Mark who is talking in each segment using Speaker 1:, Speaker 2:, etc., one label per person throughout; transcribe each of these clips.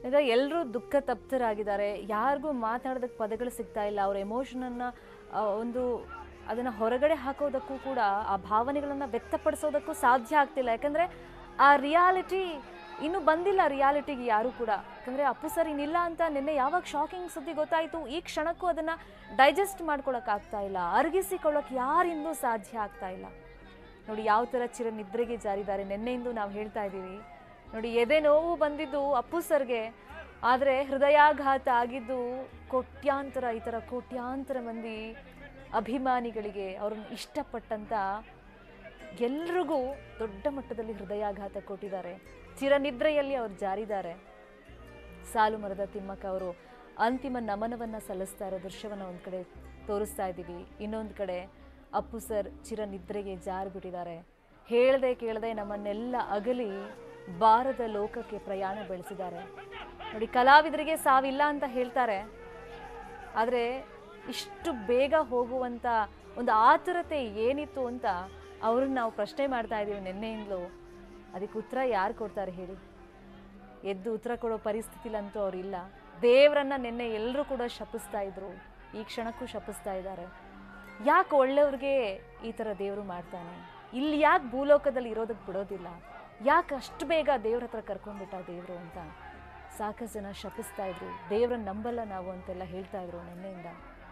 Speaker 1: ಈಗ ಎಲ್ಲರೂ ದುಃಖ ತಪ್ತರಾಗಿದ್ದಾರೆ ಯಾರಿಗೂ ಮಾತಾಡೋದಕ್ಕೆ ಪದಗಳು ಸಿಗ್ತಾ ಇಲ್ಲ ಅವ್ರ ಎಮೋಷನನ್ನು ಒಂದು ಅದನ್ನು ಹೊರಗಡೆ ಹಾಕೋದಕ್ಕೂ ಕೂಡ ಆ ಭಾವನೆಗಳನ್ನು ವ್ಯಕ್ತಪಡಿಸೋದಕ್ಕೂ ಸಾಧ್ಯ ಆಗ್ತಿಲ್ಲ ಯಾಕಂದರೆ ಆ ರಿಯಾಲಿಟಿ ಇನ್ನೂ ಬಂದಿಲ್ಲ ರಿಯಾಲಿಟಿಗೆ ಯಾರೂ ಕೂಡ ಯಾಕಂದರೆ ಅಪ್ಪು ಸರ್ ಇನ್ನಿಲ್ಲ ಅಂತ ನಿನ್ನೆ ಯಾವಾಗ ಶಾಕಿಂಗ್ ಸುದ್ದಿ ಗೊತ್ತಾಯಿತು ಈ ಕ್ಷಣಕ್ಕೂ ಅದನ್ನು ಡೈಜೆಸ್ಟ್ ಮಾಡ್ಕೊಳಕ್ಕಾಗ್ತಾ ಇಲ್ಲ ಅರಗಿಸಿಕೊಳ್ಳೋಕೆ ಯಾರಿಂದೂ ಸಾಧ್ಯ ಆಗ್ತಾ ಇಲ್ಲ ನೋಡಿ ಯಾವ ಥರ ಚಿರ ನಿದ್ರೆಗೆ ಜಾರಿದ್ದಾರೆ ನಿನ್ನೆಯಿಂದ ನಾವು ಹೇಳ್ತಾ ಇದ್ದೀವಿ ನೋಡಿ ಎದೆ ನೋವು ಬಂದಿದ್ದು ಅಪ್ಪು ಸರ್ಗೆ ಆದರೆ ಹೃದಯಾಘಾತ ಆಗಿದ್ದು ಕೋಟ್ಯಾಂತರ ಈ ಥರ ಕೋಟ್ಯಾಂತರ ಮಂದಿ ಅಭಿಮಾನಿಗಳಿಗೆ ಅವ್ರನ್ನ ಇಷ್ಟಪಟ್ಟಂತ ಎಲ್ರಿಗೂ ದೊಡ್ಡ ಮಟ್ಟದಲ್ಲಿ ಹೃದಯಾಘಾತ ಕೊಟ್ಟಿದ್ದಾರೆ ಚಿರನಿದ್ರೆಯಲ್ಲಿ ಅವ್ರು ಜಾರಿದ್ದಾರೆ ಸಾಲು ಮರದ ತಿಮ್ಮಕ್ಕ ಅವರು ಅಂತಿಮ ನಮನವನ್ನು ಸಲ್ಲಿಸ್ತಾ ಇರೋ ದೃಶ್ಯವನ್ನು ಒಂದು ಕಡೆ ತೋರಿಸ್ತಾ ಇದ್ದೀವಿ ಇನ್ನೊಂದು ಕಡೆ ಅಪ್ಪು ಸರ್ ಚಿರನಿದ್ರೆಗೆ ಜಾರು ಬಿಟ್ಟಿದ್ದಾರೆ ಹೇಳದೆ ಕೇಳದೆ ನಮ್ಮನ್ನೆಲ್ಲ ಅಗಲಿ ಬಾರದ ಲೋಕಕ್ಕೆ ಪ್ರಯಾಣ ಬೆಳೆಸಿದ್ದಾರೆ ನೋಡಿ ಕಲಾವಿದರಿಗೆ ಸಾವಿಲ್ಲ ಅಂತ ಹೇಳ್ತಾರೆ ಆದರೆ ಇಷ್ಟು ಬೇಗ ಹೋಗುವಂಥ ಒಂದು ಆತುರತೆ ಏನಿತ್ತು ಅಂತ ಅವ್ರನ್ನ ನಾವು ಪ್ರಶ್ನೆ ಮಾಡ್ತಾ ಇದ್ದೀವಿ ನಿನ್ನೆಯಿಂದಲೂ ಅದಕ್ಕೆ ಉತ್ತರ ಯಾರು ಕೊಡ್ತಾರೆ ಹೇಳಿ ಎದ್ದು ಉತ್ತರ ಕೊಡೋ ಪರಿಸ್ಥಿತಿಲಂತೂ ಅವರಿಲ್ಲ ದೇವರನ್ನ ನಿನ್ನೆ ಎಲ್ಲರೂ ಕೂಡ ಶಪಿಸ್ತಾ ಇದ್ರು ಈ ಕ್ಷಣಕ್ಕೂ ಶಪಿಸ್ತಾ ಇದ್ದಾರೆ ಯಾಕೆ ಒಳ್ಳೆಯವ್ರಿಗೆ ಈ ಥರ ದೇವರು ಮಾಡ್ತಾನೆ ಇಲ್ಲಿ ಯಾಕೆ ಭೂಲೋಕದಲ್ಲಿ ಇರೋದಕ್ಕೆ ಬಿಡೋದಿಲ್ಲ ಯಾಕೆ ಅಷ್ಟು ಬೇಗ ದೇವ್ರ ಹತ್ರ ಕರ್ಕೊಂಡ್ಬಿಟ್ಟ ದೇವರು ಅಂತ ಸಾಕಷ್ಟು ಜನ ಶಪಿಸ್ತಾ ಇದ್ರು ದೇವ್ರನ್ನ ನಂಬಲ್ಲ ನಾವು ಅಂತೆಲ್ಲ ಹೇಳ್ತಾ ಇದ್ರು ನಿನ್ನೆಯಿಂದ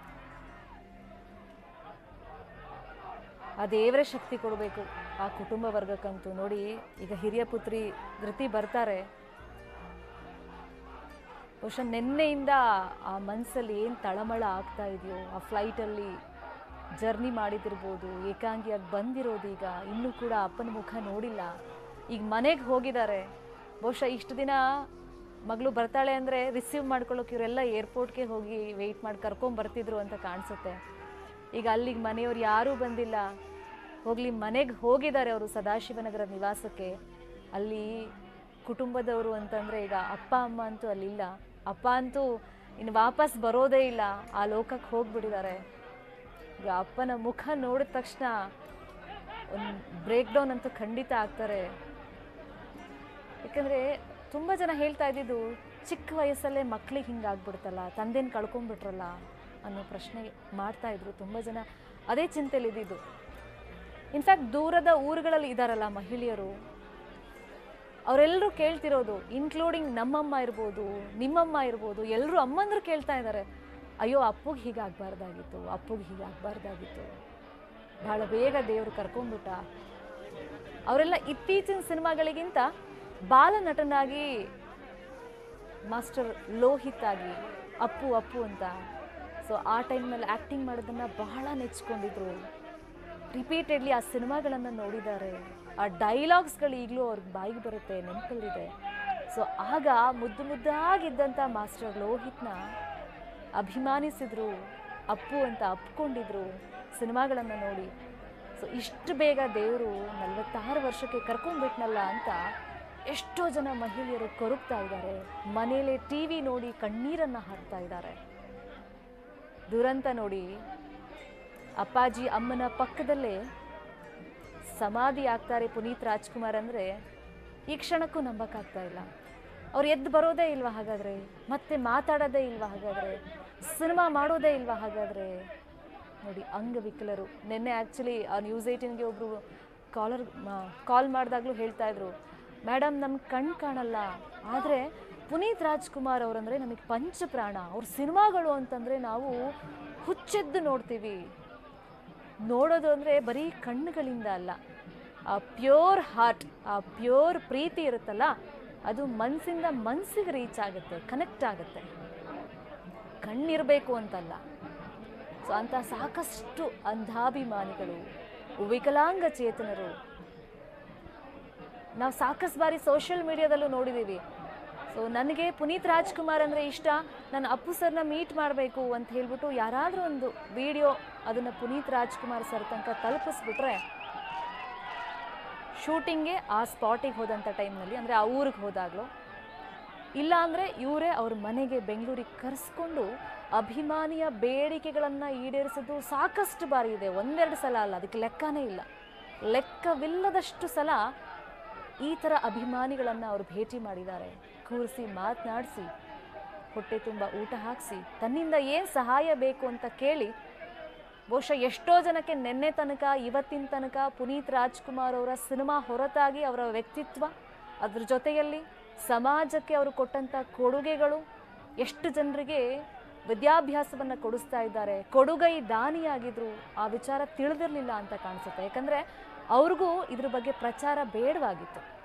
Speaker 1: ಆ ದೇವರೇ ಶಕ್ತಿ ಕೊಡಬೇಕು ಆ ಕುಟುಂಬ ವರ್ಗಕ್ಕಂತೂ ನೋಡಿ ಈಗ ಹಿರಿಯ ಪುತ್ರಿ ಧೃತಿ ಬರ್ತಾರೆ ಬಹುಶಃ ನಿನ್ನೆಯಿಂದ ಆ ಮನಸ್ಸಲ್ಲಿ ಏನು ತಳಮಳ ಆಗ್ತಾ ಇದೆಯೋ ಆ ಫ್ಲೈಟಲ್ಲಿ ಜರ್ನಿ ಮಾಡಿದಿರ್ಬೋದು ಏಕಾಂಗಿಯಾಗಿ ಬಂದಿರೋದು ಈಗ ಇನ್ನೂ ಕೂಡ ಅಪ್ಪನ ಮುಖ ನೋಡಿಲ್ಲ ಈಗ ಮನೆಗೆ ಹೋಗಿದ್ದಾರೆ ಬಹುಶಃ ಇಷ್ಟು ದಿನ ಮಗಳು ಬರ್ತಾಳೆ ಅಂದರೆ ರಿಸೀವ್ ಮಾಡ್ಕೊಳ್ಳೋಕೆ ಇವರೆಲ್ಲ ಏರ್ಪೋರ್ಟ್ಗೆ ಹೋಗಿ ವೆಯ್ಟ್ ಮಾಡಿ ಕರ್ಕೊಂಡ್ ಬರ್ತಿದ್ರು ಅಂತ ಕಾಣಿಸುತ್ತೆ ಈಗ ಅಲ್ಲಿಗೆ ಮನೆಯವ್ರು ಯಾರೂ ಬಂದಿಲ್ಲ ಹೋಗ್ಲಿ ಮನೆಗೆ ಹೋಗಿದ್ದಾರೆ ಅವರು ಸದಾಶಿವನಗರ ನಿವಾಸಕ್ಕೆ ಅಲ್ಲಿ ಕುಟುಂಬದವರು ಅಂತಂದರೆ ಈಗ ಅಪ್ಪ ಅಮ್ಮ ಅಂತೂ ಅಲ್ಲಿಲ್ಲ ಅಪ್ಪ ಅಂತೂ ಇನ್ನು ವಾಪಸ್ ಬರೋದೇ ಇಲ್ಲ ಆ ಲೋಕಕ್ಕೆ ಹೋಗ್ಬಿಟ್ಟಿದ್ದಾರೆ ಈಗ ಅಪ್ಪನ ಮುಖ ನೋಡಿದ ತಕ್ಷಣ ಒಂದು ಬ್ರೇಕ್ ಡೌನ್ ಅಂತೂ ಖಂಡಿತ ಆಗ್ತಾರೆ ಯಾಕಂದರೆ ತುಂಬ ಜನ ಹೇಳ್ತಾ ಇದ್ದಿದ್ದು ಚಿಕ್ಕ ವಯಸ್ಸಲ್ಲೇ ಮಕ್ಳಿಗೆ ಹಿಂಗಾಗ್ಬಿಡ್ತಲ್ಲ ತಂದೆನ ಕಳ್ಕೊಂಡ್ಬಿಟ್ರಲ್ಲ ಅನ್ನೋ ಪ್ರಶ್ನೆ ಮಾಡ್ತಾ ಇದ್ರು ತುಂಬ ಜನ ಅದೇ ಚಿಂತೆಲಿ ಇದ್ದಿದ್ದು ಇನ್ಫ್ಯಾಕ್ಟ್ ದೂರದ ಊರುಗಳಲ್ಲಿ ಇದ್ದಾರಲ್ಲ ಮಹಿಳೆಯರು ಅವರೆಲ್ಲರೂ ಕೇಳ್ತಿರೋದು ಇನ್ಕ್ಲೂಡಿಂಗ್ ನಮ್ಮಮ್ಮ ಇರ್ಬೋದು ನಿಮ್ಮಮ್ಮ ಇರ್ಬೋದು ಎಲ್ಲರೂ ಅಮ್ಮಂದ್ರು ಕೇಳ್ತಾ ಇದ್ದಾರೆ ಅಯ್ಯೋ ಅಪ್ಪಗೆ ಹೀಗಾಗಬಾರ್ದಾಗಿತ್ತು ಅಪ್ಪಗೆ ಹೀಗಾಗಬಾರ್ದಾಗಿತ್ತು ಭಾಳ ಬೇಗ ದೇವರು ಕರ್ಕೊಂಡ್ಬಿಟ್ಟ ಅವರೆಲ್ಲ ಇತ್ತೀಚಿನ ಸಿನಿಮಾಗಳಿಗಿಂತ ಬಾಲ ನಟನಾಗಿ ಮಾಸ್ಟರ್ ಲೋಹಿತ್ ಆಗಿ ಅಪ್ಪು ಅಪ್ಪು ಅಂತ ಸೊ ಆ ಟೈಮ್ನಲ್ಲಿ ಆ್ಯಕ್ಟಿಂಗ್ ಮಾಡೋದನ್ನು ಬಹಳ ನೆಚ್ಕೊಂಡಿದ್ರು ರಿಪೀಟೆಡ್ಲಿ ಆ ಸಿನಿಮಾಗಳನ್ನು ನೋಡಿದ್ದಾರೆ ಆ ಡೈಲಾಗ್ಸ್ಗಳು ಈಗಲೂ ಅವ್ರಿಗೆ ಬಾಯಿಗೆ ಬರುತ್ತೆ ನೆನಪಲ್ಲಿದೆ ಸೊ ಆಗ ಮುದ್ದು ಮುದ್ದಾಗಿದ್ದಂಥ ಮಾಸ್ಟರ್ ಲೋಹಿತ್ನ ಅಭಿಮಾನಿಸಿದ್ರು ಅಪ್ಪು ಅಂತ ಅಪ್ಕೊಂಡಿದ್ರು ಸಿನಿಮಾಗಳನ್ನು ನೋಡಿ ಸೊ ಇಷ್ಟು ಬೇಗ ದೇವರು ನಲವತ್ತಾರು ವರ್ಷಕ್ಕೆ ಕರ್ಕೊಂಡ್ಬಿಟ್ನಲ್ಲ ಅಂತ ಎಷ್ಟೋ ಜನ ಮಹಿಳೆಯರು ಕೊರಗ್ತಾ ಇದ್ದಾರೆ ಮನೇಲೆ ಟಿ ವಿ ನೋಡಿ ಕಣ್ಣೀರನ್ನು ಹಾಕ್ತಾ ಇದ್ದಾರೆ ದುರಂತ ನೋಡಿ ಅಪ್ಪಾಜಿ ಅಮ್ಮನ ಪಕ್ಕದಲ್ಲೇ ಸಮಾಧಿ ಆಗ್ತಾರೆ ಪುನೀತ್ ರಾಜ್ಕುಮಾರ್ ಅಂದರೆ ಈ ಕ್ಷಣಕ್ಕೂ ನಂಬಕ್ಕಾಗ್ತಾ ಇಲ್ಲ ಅವ್ರು ಎದ್ದು ಬರೋದೇ ಇಲ್ವಾ ಹಾಗಾದರೆ ಮತ್ತೆ ಮಾತಾಡೋದೇ ಇಲ್ವಾ ಹಾಗಾದರೆ ಸಿನಿಮಾ ಮಾಡೋದೇ ಇಲ್ವಾ ಹಾಗಾದರೆ ನೋಡಿ ಅಂಗವಿಕಲರು ನಿನ್ನೆ ಆ್ಯಕ್ಚುಲಿ ಆ ನ್ಯೂಸ್ ಏಯ್ಟೀನ್ಗೆ ಒಬ್ಬರು ಕಾಲರ್ ಕಾಲ್ ಮಾಡಿದಾಗಲೂ ಹೇಳ್ತಾ ಇದ್ರು ಮೇಡಮ್ ನಮ್ಗೆ ಕಣ್ಣು ಕಾಣಲ್ಲ ಆದರೆ ಪುನೀತ್ ರಾಜ್ಕುಮಾರ್ ಅವರಂದರೆ ನಮಗೆ ಪಂಚಪ್ರಾಣ ಅವ್ರ ಸಿನಿಮಾಗಳು ಅಂತಂದರೆ ನಾವು ಹುಚ್ಚೆದ್ದು ನೋಡ್ತೀವಿ ನೋಡೋದು ಅಂದರೆ ಬರೀ ಕಣ್ಣುಗಳಿಂದ ಅಲ್ಲ ಆ ಪ್ಯೂರ್ ಹಾರ್ಟ್ ಆ ಪ್ಯೂರ್ ಪ್ರೀತಿ ಇರುತ್ತಲ್ಲ ಅದು ಮನಸ್ಸಿಂದ ಮನಸ್ಸಿಗೆ ರೀಚ್ ಆಗುತ್ತೆ ಕನೆಕ್ಟ್ ಆಗುತ್ತೆ ಕಣ್ಣಿರಬೇಕು ಅಂತಲ್ಲ ಸೊ ಅಂಥ ಸಾಕಷ್ಟು ಅಂಧಾಭಿಮಾನಿಗಳು ವಿಕಲಾಂಗ ಚೇತನರು ನಾವು ಸಾಕಷ್ಟು ಬಾರಿ ಸೋಷಿಯಲ್ ಮೀಡಿಯಾದಲ್ಲೂ ನೋಡಿದ್ದೀವಿ ಸೊ ನನಗೆ ಪುನೀತ್ ರಾಜ್ಕುಮಾರ್ ಅಂದರೆ ಇಷ್ಟ ನಾನು ಅಪ್ಪು ಸರ್ನ ಮೀಟ್ ಮಾಡಬೇಕು ಅಂತ ಹೇಳ್ಬಿಟ್ಟು ಯಾರಾದರೂ ಒಂದು ವಿಡಿಯೋ ಅದನ್ನು ಪುನೀತ್ ರಾಜ್ಕುಮಾರ್ ಸರ್ ತನಕ ತಲುಪಿಸ್ಬಿಟ್ರೆ ಶೂಟಿಂಗ್ಗೆ ಆ ಸ್ಪಾಟಿಗೆ ಹೋದಂಥ ಟೈಮ್ನಲ್ಲಿ ಅಂದರೆ ಆ ಊರಿಗೆ ಹೋದಾಗಲೂ ಇಲ್ಲ ಅಂದರೆ ಇವರೇ ಅವ್ರ ಮನೆಗೆ ಬೆಂಗಳೂರಿಗೆ ಕರೆಸ್ಕೊಂಡು ಅಭಿಮಾನಿಯ ಬೇಡಿಕೆಗಳನ್ನು ಈಡೇರಿಸೋದು ಸಾಕಷ್ಟು ಬಾರಿ ಇದೆ ಒಂದೆರಡು ಸಲ ಅಲ್ಲ ಅದಕ್ಕೆ ಲೆಕ್ಕನೇ ಇಲ್ಲ ಲೆಕ್ಕವಿಲ್ಲದಷ್ಟು ಸಲ ಈ ಥರ ಅಭಿಮಾನಿಗಳನ್ನು ಅವರು ಭೇಟಿ ಮಾಡಿದ್ದಾರೆ ಕೂರಿಸಿ ಮಾತನಾಡಿಸಿ ಹೊಟ್ಟೆ ತುಂಬ ಊಟ ಹಾಕಿಸಿ ತನ್ನಿಂದ ಏನು ಸಹಾಯ ಬೇಕು ಅಂತ ಕೇಳಿ ಬಹುಶಃ ಎಷ್ಟೋ ಜನಕ್ಕೆ ನಿನ್ನೆ ತನಕ ಇವತ್ತಿನ ತನಕ ಪುನೀತ್ ರಾಜ್ಕುಮಾರ್ ಅವರ ಸಿನಿಮಾ ಹೊರತಾಗಿ ಅವರ ವ್ಯಕ್ತಿತ್ವ ಅದ್ರ ಜೊತೆಯಲ್ಲಿ ಸಮಾಜಕ್ಕೆ ಅವರು ಕೊಟ್ಟಂಥ ಕೊಡುಗೆಗಳು ಎಷ್ಟು ಜನರಿಗೆ ವಿದ್ಯಾಭ್ಯಾಸವನ್ನು ಕೊಡಿಸ್ತಾ ಇದ್ದಾರೆ ಕೊಡುಗೈ ದಾನಿಯಾಗಿದ್ರು ಆ ವಿಚಾರ ತಿಳಿದಿರಲಿಲ್ಲ ಅಂತ ಕಾಣಿಸುತ್ತೆ ಯಾಕಂದರೆ ಅವ್ರಿಗೂ ಇದ್ರ ಬಗ್ಗೆ ಪ್ರಚಾರ ಬೇಡವಾಗಿತ್ತು